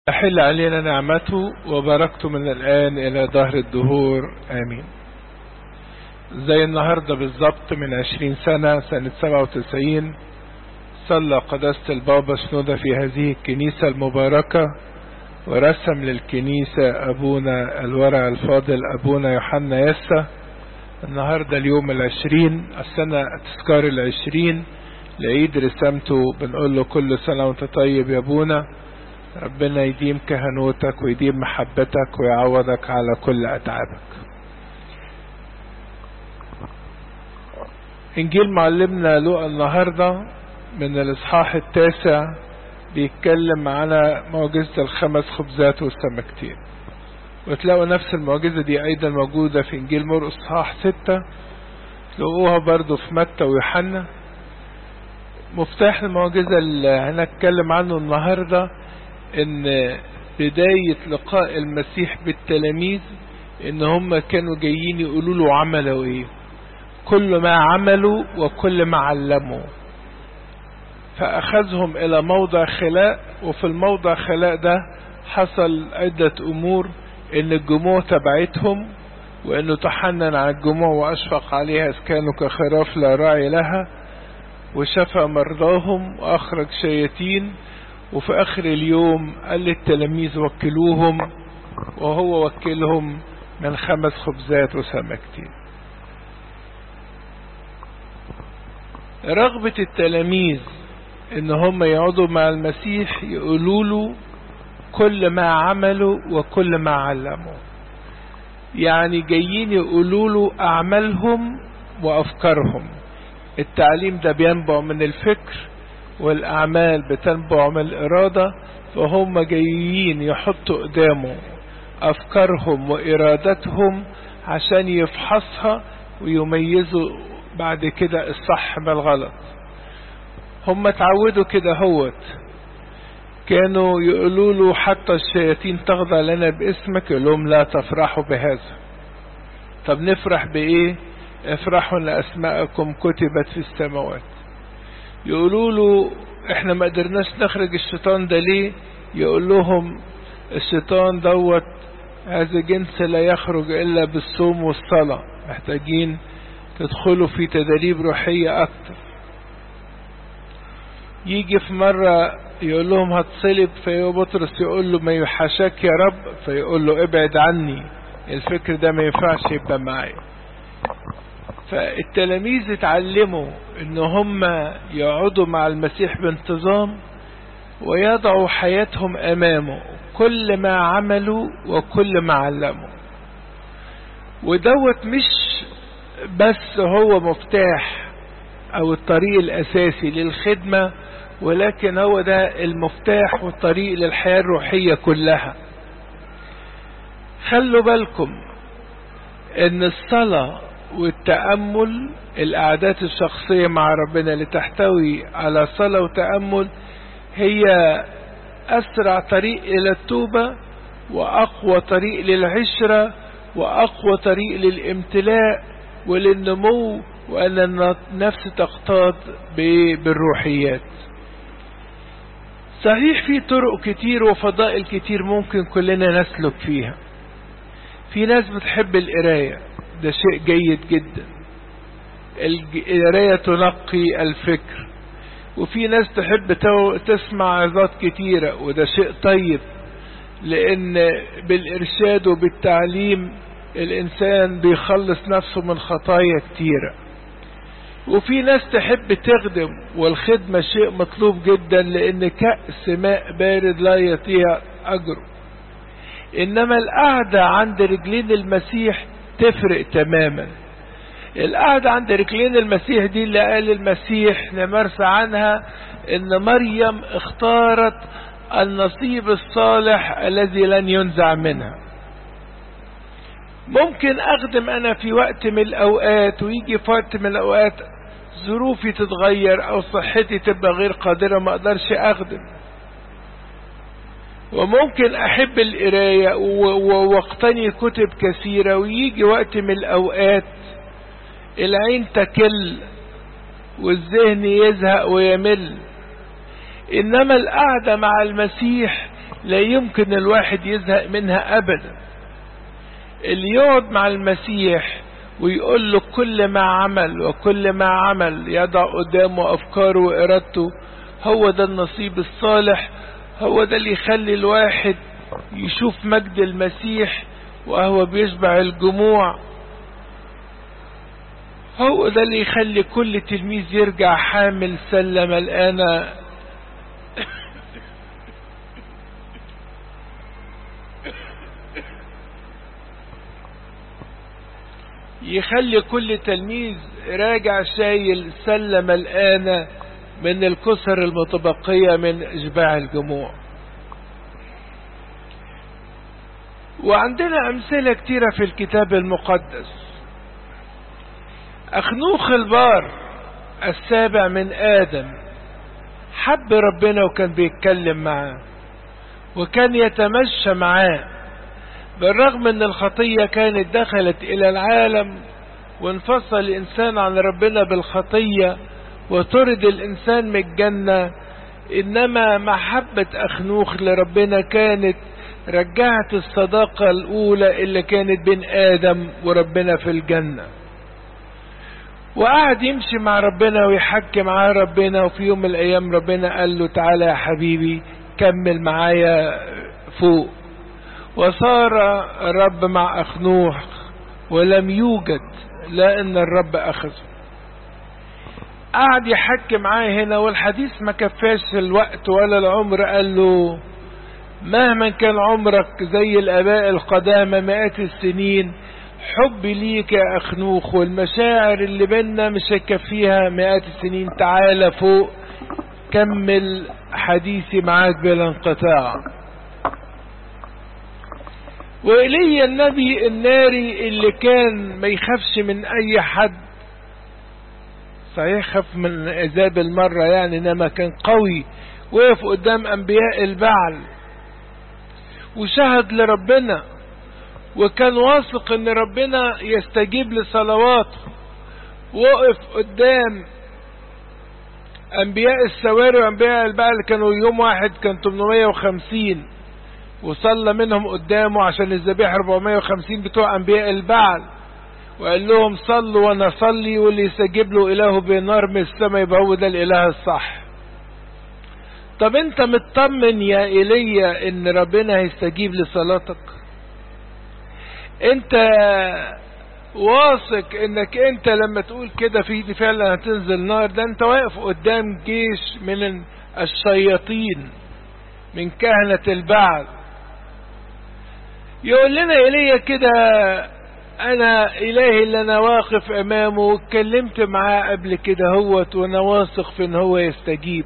أحل علينا نعمته وبركته من الآن إلى ظهر الدهور آمين زي النهاردة بالظبط من عشرين سنة سنة سبعة وتسعين صلى قداسة البابا شنودة في هذه الكنيسة المباركة ورسم للكنيسة أبونا الورع الفاضل أبونا يوحنا يسا النهاردة اليوم العشرين السنة تذكار العشرين لعيد رسامته بنقول له كل سنة وانت طيب يا أبونا ربنا يديم كهنوتك ويديم محبتك ويعوضك على كل أتعابك إنجيل معلمنا لقى النهاردة من الإصحاح التاسع بيتكلم على معجزة الخمس خبزات والسمكتين وتلاقوا نفس المعجزة دي أيضا موجودة في إنجيل مرقس إصحاح ستة تلاقوها برضو في متى ويوحنا مفتاح المعجزة اللي هنتكلم عنه النهاردة ان بداية لقاء المسيح بالتلاميذ ان هم كانوا جايين يقولوا له عملوا ايه كل ما عملوا وكل ما علموا فأخذهم إلى موضع خلاء وفي الموضع خلاء ده حصل عدة أمور إن الجموع تبعتهم وإنه تحنن على الجموع وأشفق عليها إذ كانوا كخراف لا راعي لها وشفى مرضاهم وأخرج شياطين وفي آخر اليوم قال للتلاميذ وكلوهم وهو وكلهم من خمس خبزات وسمكتين رغبة التلاميذ ان هم يقعدوا مع المسيح يقولوا له كل ما عملوا وكل ما علموا يعني جايين يقولوا له اعمالهم وافكارهم التعليم ده بينبع من الفكر والاعمال بتنبع من الاراده فهم جايين يحطوا قدامه افكارهم وارادتهم عشان يفحصها ويميزوا بعد كده الصح من الغلط هم اتعودوا كده هوت كانوا يقولوا له حتى الشياطين تخضع لنا باسمك يقول لهم لا تفرحوا بهذا طب نفرح بايه افرحوا ان اسماءكم كتبت في السماوات يقولوا له احنا ما قدرناش نخرج الشيطان ده ليه يقول لهم الشيطان دوت هذا جنس لا يخرج الا بالصوم والصلاة محتاجين تدخلوا في تدريب روحية اكتر يجي في مرة يقول لهم هتصلب فيقول بطرس يقول له ما يحشاك يا رب فيقول له ابعد عني الفكر ده ما ينفعش يبقى معايا فالتلاميذ اتعلموا ان هم يقعدوا مع المسيح بانتظام ويضعوا حياتهم امامه كل ما عملوا وكل ما علموا ودوت مش بس هو مفتاح او الطريق الاساسي للخدمة ولكن هو ده المفتاح والطريق للحياة الروحية كلها خلوا بالكم ان الصلاة والتأمل القعدات الشخصية مع ربنا اللي تحتوي على صلاة وتأمل هي أسرع طريق إلى التوبة وأقوى طريق للعشرة وأقوى طريق للامتلاء وللنمو وأن النفس تقتاد بالروحيات صحيح في طرق كتير وفضائل كتير ممكن كلنا نسلك فيها في ناس بتحب القرايه ده شيء جيد جدا القراية تنقي الفكر وفي ناس تحب تسمع عظات كتيرة وده شيء طيب لأن بالإرشاد وبالتعليم الإنسان بيخلص نفسه من خطايا كتيرة وفي ناس تحب تخدم والخدمة شيء مطلوب جدا لأن كأس ماء بارد لا يطيع أجره إنما القعدة عند رجلين المسيح تفرق تماما القعدة عند رجلين المسيح دي اللي قال المسيح نمرس عنها ان مريم اختارت النصيب الصالح الذي لن ينزع منها ممكن اخدم انا في وقت من الاوقات ويجي في وقت من الاوقات ظروفي تتغير او صحتي تبقى غير قادرة ما اقدرش اخدم وممكن احب القراية واقتني كتب كثيرة ويجي وقت من الاوقات العين تكل والذهن يزهق ويمل انما القعدة مع المسيح لا يمكن الواحد يزهق منها ابدا اللي يقعد مع المسيح ويقول له كل ما عمل وكل ما عمل يضع قدامه افكاره وارادته هو ده النصيب الصالح هو ده اللي يخلي الواحد يشوف مجد المسيح وهو بيشبع الجموع هو ده اللي يخلي كل تلميذ يرجع حامل سلم الآن يخلي كل تلميذ راجع شايل سلم الآن من الكسر المتبقية من إشباع الجموع وعندنا أمثلة كتيرة في الكتاب المقدس أخنوخ البار السابع من آدم حب ربنا وكان بيتكلم معاه وكان يتمشى معاه بالرغم ان الخطية كانت دخلت الى العالم وانفصل الانسان عن ربنا بالخطية وطرد الانسان من الجنة انما محبة اخنوخ لربنا كانت رجعت الصداقة الاولى اللي كانت بين ادم وربنا في الجنة وقعد يمشي مع ربنا ويحكي معاه ربنا وفي يوم من الايام ربنا قال له تعالى يا حبيبي كمل معايا فوق وصار الرب مع أخنوح ولم يوجد لا ان الرب اخذه قعد يحكي معاه هنا والحديث ما كفاش الوقت ولا العمر قال له مهما كان عمرك زي الاباء القدامى مئات السنين حبي ليك يا اخنوخ والمشاعر اللي بينا مش هيكفيها مئات السنين تعالى فوق كمل حديثي معاك بلا انقطاع وإلي النبي الناري اللي كان ما يخافش من أي حد صحيح خاف من عذاب المرة يعني إنما كان قوي وقف قدام أنبياء البعل وشهد لربنا وكان واثق إن ربنا يستجيب لصلواته وقف قدام أنبياء السواري وأنبياء البعل كانوا يوم واحد كان 850 وصلى منهم قدامه عشان الذبيحة 450 بتوع أنبياء البعل وقال لهم صلوا وانا اصلي واللي يستجيب له إلهه بنار من السماء يبقى هو ده الإله الصح طب انت مطمن يا ايليا ان ربنا هيستجيب لصلاتك انت واثق انك انت لما تقول كده في دي فعلا هتنزل نار ده انت واقف قدام جيش من الشياطين من كهنة البعل يقول لنا ايليا كده انا الهي اللي انا واقف امامه واتكلمت معاه قبل كده هوت وانا واثق في ان هو يستجيب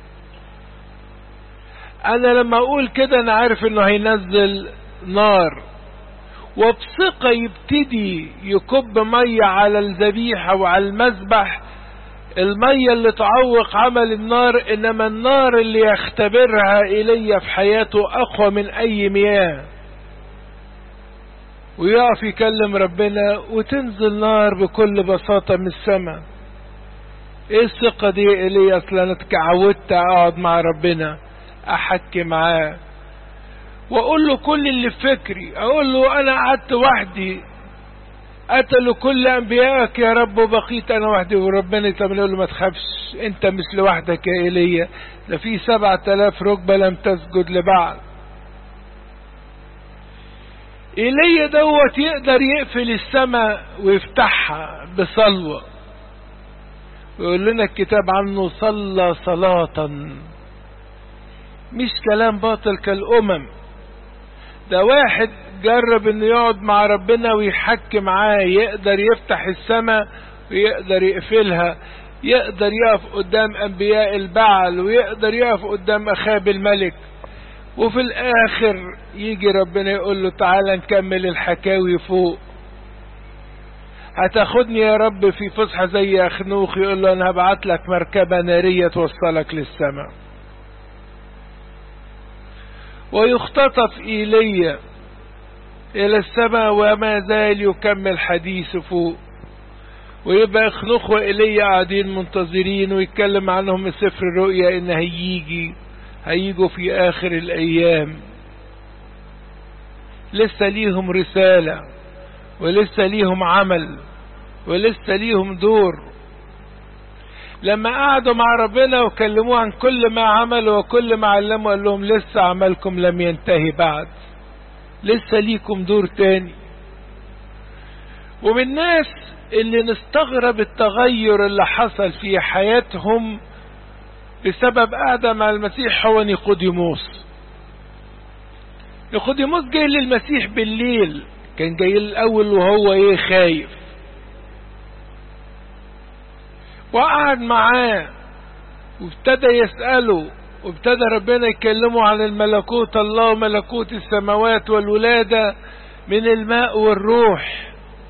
انا لما اقول كده انا عارف انه هينزل نار وبثقة يبتدي يكب مية على الذبيحة وعلى المذبح المية اللي تعوق عمل النار انما النار اللي يختبرها ايليا في حياته اقوى من اي مياه ويقف يكلم ربنا وتنزل نار بكل بساطة من السماء ايه الثقة دي ايليا اصلا انا اتعودت اقعد مع ربنا احكي معاه واقول له كل اللي في فكري اقول له انا قعدت وحدي قتلوا كل انبيائك يا رب وبقيت انا وحدي وربنا يطمن له ما تخافش انت مش لوحدك يا ايليا ده في سبعة الاف ركبة لم تسجد لبعض ايليا دوت يقدر يقفل السماء ويفتحها بصلوة ويقول لنا الكتاب عنه صلى صلاة مش كلام باطل كالامم ده واحد جرب انه يقعد مع ربنا ويحكي معاه يقدر يفتح السماء ويقدر يقفلها يقدر يقف قدام انبياء البعل ويقدر يقف قدام اخاب الملك وفي الاخر يجي ربنا يقول له تعالى نكمل الحكاوي فوق هتاخدني يا رب في فسحة زي اخنوخ يقول له انا هبعت لك مركبة نارية توصلك للسماء ويختطف ايليا الى السماء وما زال يكمل حديثه فوق ويبقى اخنوخ وايليا قاعدين منتظرين ويتكلم عنهم سفر الرؤيا ان هيجي هيجوا في آخر الأيام لسه ليهم رسالة ولسه ليهم عمل ولسه ليهم دور لما قعدوا مع ربنا وكلموه عن كل ما عملوا وكل ما علموا قال لهم لسه عملكم لم ينتهي بعد لسه ليكم دور تاني ومن الناس اللي نستغرب التغير اللي حصل في حياتهم بسبب قعدة مع المسيح هو نيقوديموس نيقوديموس جاي للمسيح بالليل كان جاي الاول وهو ايه خايف وقعد معاه وابتدى يسأله وابتدى ربنا يكلمه عن الملكوت الله وملكوت السماوات والولادة من الماء والروح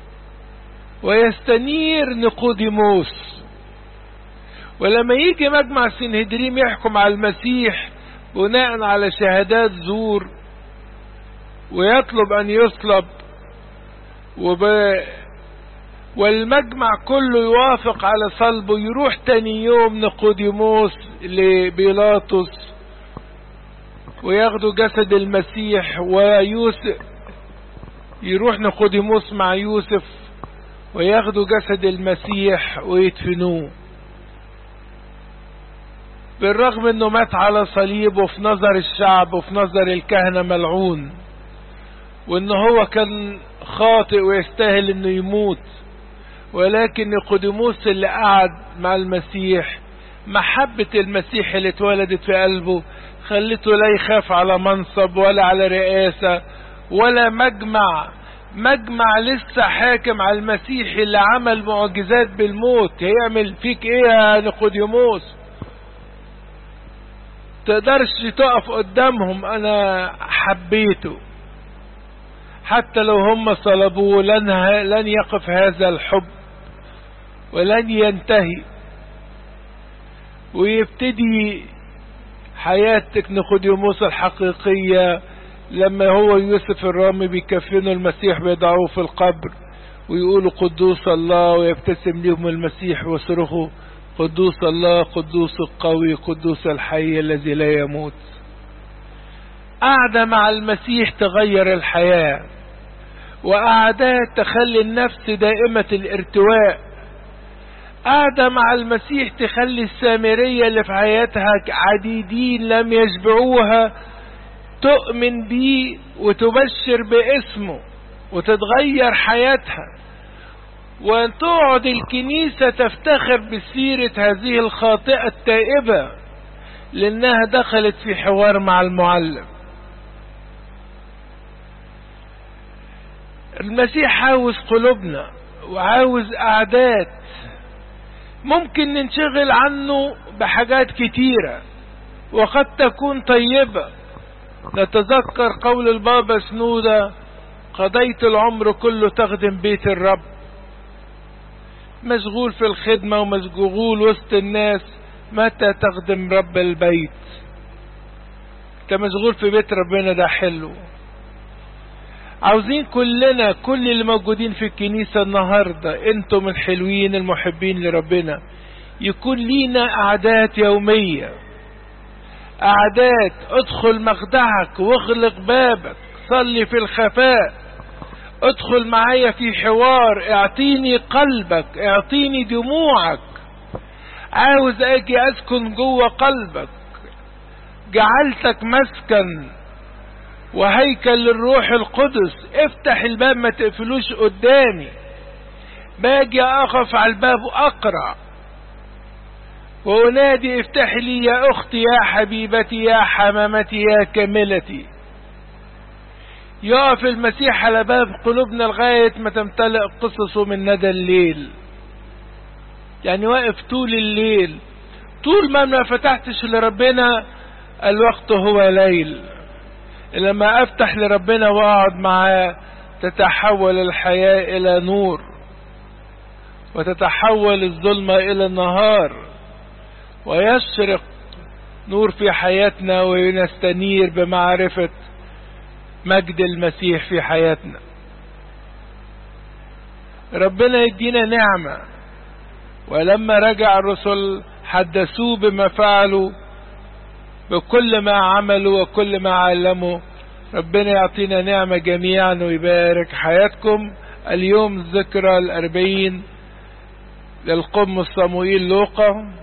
ويستنير نيقوديموس ولما يجي مجمع سنهدريم يحكم على المسيح بناء على شهادات زور ويطلب ان يصلب وب... والمجمع كله يوافق على صلبه يروح تاني يوم نيقوديموس لبيلاطس وياخدوا جسد المسيح ويوسف يروح نيقوديموس مع يوسف وياخدوا جسد المسيح ويدفنوه بالرغم انه مات على صليب وفي نظر الشعب وفي نظر الكهنة ملعون وان هو كان خاطئ ويستاهل انه يموت ولكن نيقوديموس اللي قعد مع المسيح محبة المسيح اللي اتولدت في قلبه خلته لا يخاف على منصب ولا على رئاسة ولا مجمع مجمع لسه حاكم على المسيح اللي عمل معجزات بالموت هيعمل فيك ايه يا نيقوديموس تقدرش تقف قدامهم انا حبيته حتى لو هم صلبوه لن, لن يقف هذا الحب ولن ينتهي ويبتدي حياتك نيقوديموس الحقيقية لما هو يوسف الرامي بيكفنوا المسيح بيضعوه في القبر ويقولوا قدوس الله ويبتسم لهم المسيح ويصرخوا قدوس الله قدوس القوي قدوس الحي الذي لا يموت قعدة مع المسيح تغير الحياة وقعدات تخلي النفس دائمة الارتواء قعدة مع المسيح تخلي السامرية اللي في حياتها عديدين لم يشبعوها تؤمن بيه وتبشر باسمه وتتغير حياتها وتقعد الكنيسة تفتخر بسيرة هذه الخاطئة التائبة لأنها دخلت في حوار مع المعلم المسيح عاوز قلوبنا وعاوز أعداد ممكن ننشغل عنه بحاجات كتيرة وقد تكون طيبة نتذكر قول البابا سنودة قضيت العمر كله تخدم بيت الرب مشغول في الخدمة ومشغول وسط الناس متى تخدم رب البيت انت مشغول في بيت ربنا ده حلو عاوزين كلنا كل اللي موجودين في الكنيسة النهاردة انتم الحلوين المحبين لربنا يكون لينا قعدات يومية قعدات ادخل مخدعك واغلق بابك صلي في الخفاء ادخل معايا في حوار اعطيني قلبك اعطيني دموعك عاوز اجي اسكن جوه قلبك جعلتك مسكن وهيكل للروح القدس افتح الباب ما تقفلوش قدامي باجي اقف على الباب اقرع وانادي افتح لي يا اختي يا حبيبتي يا حمامتي يا كاملتي يقف المسيح على باب قلوبنا لغاية ما تمتلئ قصصه من ندى الليل يعني واقف طول الليل طول ما ما فتحتش لربنا الوقت هو ليل لما افتح لربنا واقعد معاه تتحول الحياة الى نور وتتحول الظلمة الى النهار ويشرق نور في حياتنا ونستنير بمعرفة مجد المسيح في حياتنا ربنا يدينا نعمة ولما رجع الرسل حدثوه بما فعلوا بكل ما عملوا وكل ما علموا ربنا يعطينا نعمة جميعا ويبارك حياتكم اليوم ذكرى الأربعين للقم صموئيل لوقا